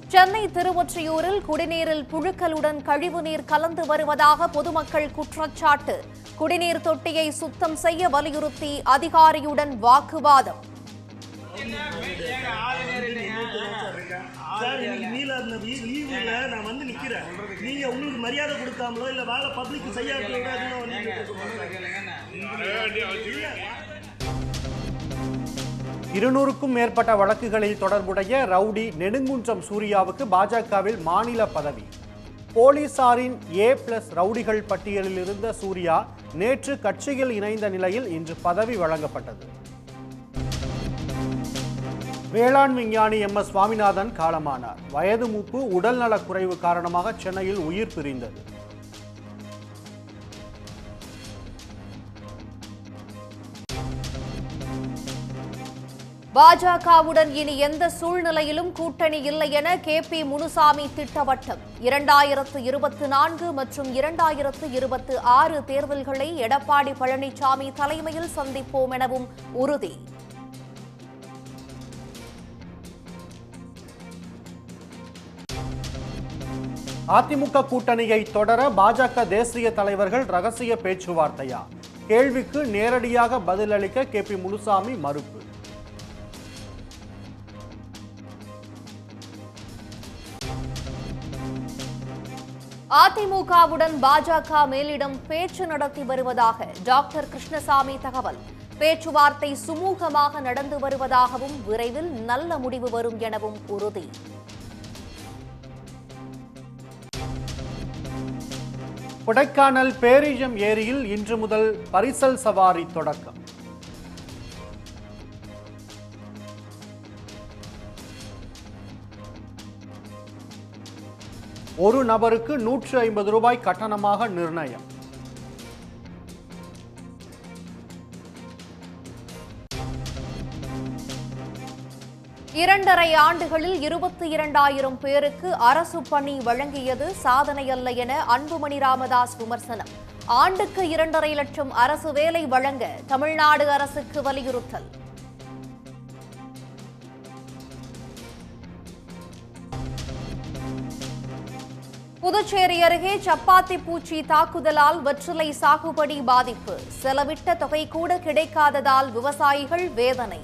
சென்னை திருவொற்றியூரில் குடிநீரில் புழுக்களுடன் கழிவுநீர் கலந்து வருவதாக பொதுமக்கள் குற்றச்சாட்டு குடிநீர் தொட்டியை சுத்தம் செய்ய வலியுறுத்தி அதிகாரியுடன் வாக்குவாதம் சார் இன்னைக்கு மீலாது நபி லீவுல நான் வந்து நிக்கிறேன் நீங்க உங்களுக்கு மரியாதை கொடுக்காமலோ இல்ல வேலை பப்ளிக் செய்யாதோ வந்து இருநூறுக்கும் மேற்பட்ட வழக்குகளில் தொடர்புடைய ரவுடி நெடுங்குன்றம் சூர்யாவுக்கு பாஜகவில் மாநில பதவி போலீசாரின் ஏ பிளஸ் ரவுடிகள் பட்டியலில் இருந்த சூர்யா நேற்று கட்சியில் இணைந்த நிலையில் இன்று பதவி வழங்கப்பட்டது வேளாண் விஞ்ஞானி எம் எஸ் சுவாமிநாதன் காலமானார் வயது மூப்பு உடல்நலக் குறைவு காரணமாக சென்னையில் உயிர் பிரிந்தது பாஜகவுடன் இனி எந்த சூழ்நிலையிலும் கூட்டணி இல்லை என கே பி முனுசாமி திட்டவட்டம் இரண்டாயிரத்து இருபத்தி நான்கு மற்றும் இரண்டாயிரத்து இருபத்தி ஆறு தேர்தல்களை எடப்பாடி பழனிசாமி தலைமையில் சந்திப்போம் எனவும் உறுதி அதிமுக கூட்டணியை தொடர பாஜக தேசிய தலைவர்கள் ரகசிய பேச்சுவார்த்தையா கேள்விக்கு நேரடியாக பதிலளிக்க கே பி முனுசாமி மறுப்பு அதிமுகவுடன் பாஜக மேலிடம் பேச்சு நடத்தி வருவதாக டாக்டர் கிருஷ்ணசாமி தகவல் பேச்சுவார்த்தை சுமூகமாக நடந்து வருவதாகவும் விரைவில் நல்ல முடிவு வரும் எனவும் உறுதி கொடைக்கானல் பேரிஜம் ஏரியில் இன்று முதல் பரிசல் சவாரி தொடக்கம் ஒரு நபருக்கு நூற்று ஐம்பது ரூபாய் கட்டணமாக நிர்ணயம் இரண்டரை ஆண்டுகளில் இருபத்தி இரண்டாயிரம் பேருக்கு அரசு பணி வழங்கியது சாதனையல்ல என அன்புமணி ராமதாஸ் விமர்சனம் ஆண்டுக்கு இரண்டரை லட்சம் அரசு வேலை வழங்க தமிழ்நாடு அரசுக்கு வலியுறுத்தல் புதுச்சேரி அருகே சப்பாத்தி பூச்சி தாக்குதலால் வெற்றிலை சாகுபடி பாதிப்பு செலவிட்ட தொகை கூட கிடைக்காததால் விவசாயிகள் வேதனை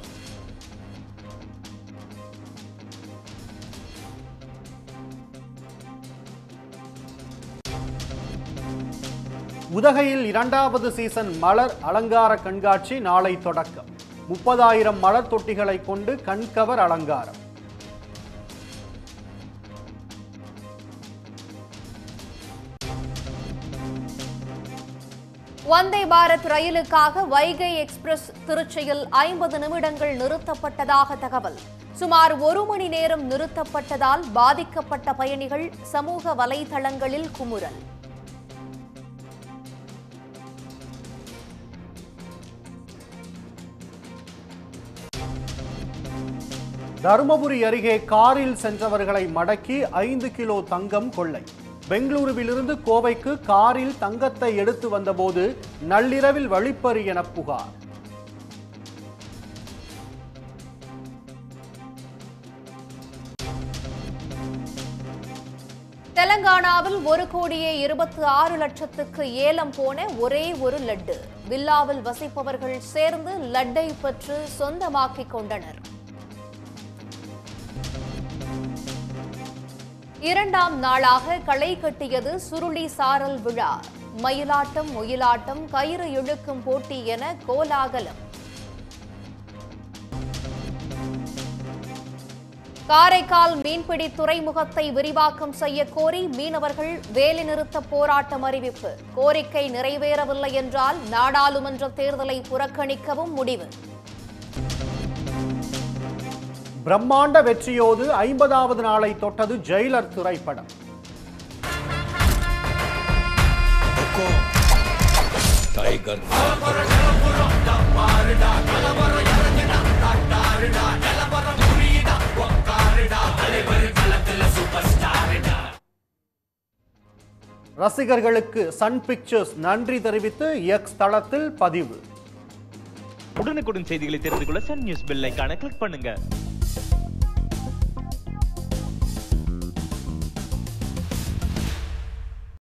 உதகையில் இரண்டாவது சீசன் மலர் அலங்கார கண்காட்சி நாளை தொடக்கம் முப்பதாயிரம் மலர் தொட்டிகளை கொண்டு கண்கவர் அலங்காரம் வந்தே பாரத் ரயிலுக்காக வைகை எக்ஸ்பிரஸ் திருச்சியில் ஐம்பது நிமிடங்கள் நிறுத்தப்பட்டதாக தகவல் சுமார் ஒரு மணி நேரம் நிறுத்தப்பட்டதால் பாதிக்கப்பட்ட பயணிகள் சமூக வலைதளங்களில் குமுறல் தருமபுரி அருகே காரில் சென்றவர்களை மடக்கி ஐந்து கிலோ தங்கம் கொள்ளை பெங்களூருவிலிருந்து கோவைக்கு காரில் தங்கத்தை எடுத்து வந்தபோது நள்ளிரவில் வழிப்பறி என புகார் தெலங்கானாவில் ஒரு கோடியே இருபத்தி ஆறு லட்சத்துக்கு ஏலம் போன ஒரே ஒரு லட்டு வில்லாவில் வசிப்பவர்கள் சேர்ந்து லட்டை பெற்று சொந்தமாக்கிக் கொண்டனர் இரண்டாம் நாளாக களை கட்டியது சுருளி சாரல் விழா மயிலாட்டம் ஒயிலாட்டம் கயிறு இழுக்கும் போட்டி என கோலாகலம் காரைக்கால் மீன்பிடி துறைமுகத்தை விரிவாக்கம் செய்ய கோரி மீனவர்கள் வேலைநிறுத்த போராட்டம் அறிவிப்பு கோரிக்கை நிறைவேறவில்லை என்றால் நாடாளுமன்ற தேர்தலை புறக்கணிக்கவும் முடிவு பிரம்மாண்ட வெற்றியோடு ஐம்பதாவது நாளை தொட்டது ஜெயிலர் திரைப்படம் टाइगर ரசிகர்களுக்கு சன் பிக்சர்ஸ் நன்றி தெரிவித்து எக்ஸ் தளத்தில் பதிவு உடனுக்குடன் செய்திகளை தெரிந்து கொள்ள சன் நியூஸ் பெல் ஐகானை கிளிக் பண்ணுங்க